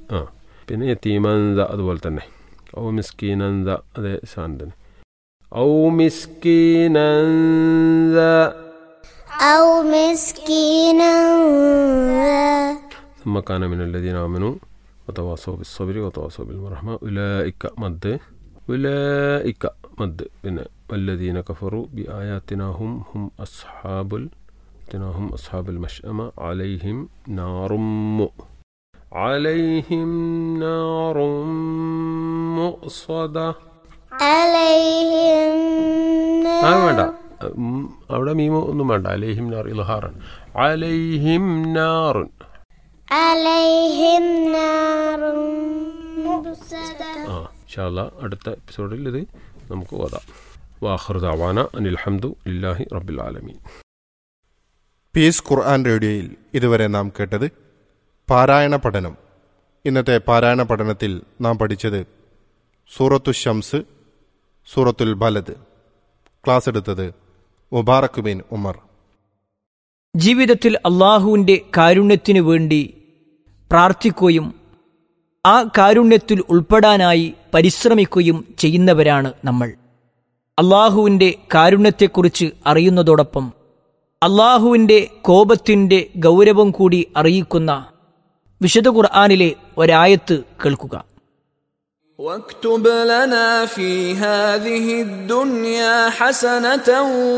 ആ പിന്നെ യത്തീമന്ത അതുപോലെ തന്നെ ഔ മിസ്കീനന്ത അതേ സാധനം തന്നെ ഔ മിസ്കീനന്ത أو مسكينا ذا ثم كان من الذين آمنوا وتواصوا بالصبر وتواصوا بالرحمة أولئك مد أولئك مد പിന്നെ والذين كفروا بآياتنا هم هم أصحاب ال- هم أصحاب المشأمة عليهم نار م- عليهم نار مؤصدة عليهم ആ نار വേണ്ട ഉം, അവിടെ മീമോ ഒന്നും വേണ്ട അലൈഹിം നാർ ഇൽഹാറൻ അലൈഹിം നാറുൻ عليهم نار مؤصدة ആ ഇൻഷാല്ല അടുത്ത എപ്പിസോഡിൽ ഇത് നമുക്ക് ഓതാം വാഹർ ദാവാന അനിൽഹംദു ലില്ലാഹി റബ്ബിൽ ആലമീൻ പീസ് ഖുർആൻ റേഡിയോയിൽ ഇതുവരെ നാം കേട്ടത് പാരായണ പഠനം ഇന്നത്തെ പാരായണ പഠനത്തിൽ നാം പഠിച്ചത് സൂറത്തു ഷംസ് സൂറത്തുൽ ബലദ് ക്ലാസ് എടുത്തത് മുബാറക് ബിൻ ഉമർ ജീവിതത്തിൽ അള്ളാഹുവിൻ്റെ കാരുണ്യത്തിനു വേണ്ടി പ്രാർത്ഥിക്കുകയും ആ കാരുണ്യത്തിൽ ഉൾപ്പെടാനായി പരിശ്രമിക്കുകയും ചെയ്യുന്നവരാണ് നമ്മൾ അള്ളാഹുവിൻ്റെ കാരുണ്യത്തെക്കുറിച്ച് അറിയുന്നതോടൊപ്പം അള്ളാഹുവിൻ്റെ കോപത്തിൻ്റെ ഗൗരവം കൂടി അറിയിക്കുന്ന വിശുദ്ധ ഖുർആാനിലെ ഒരായത്ത് കേൾക്കുക واكتب لنا في هذه الدنيا حسنة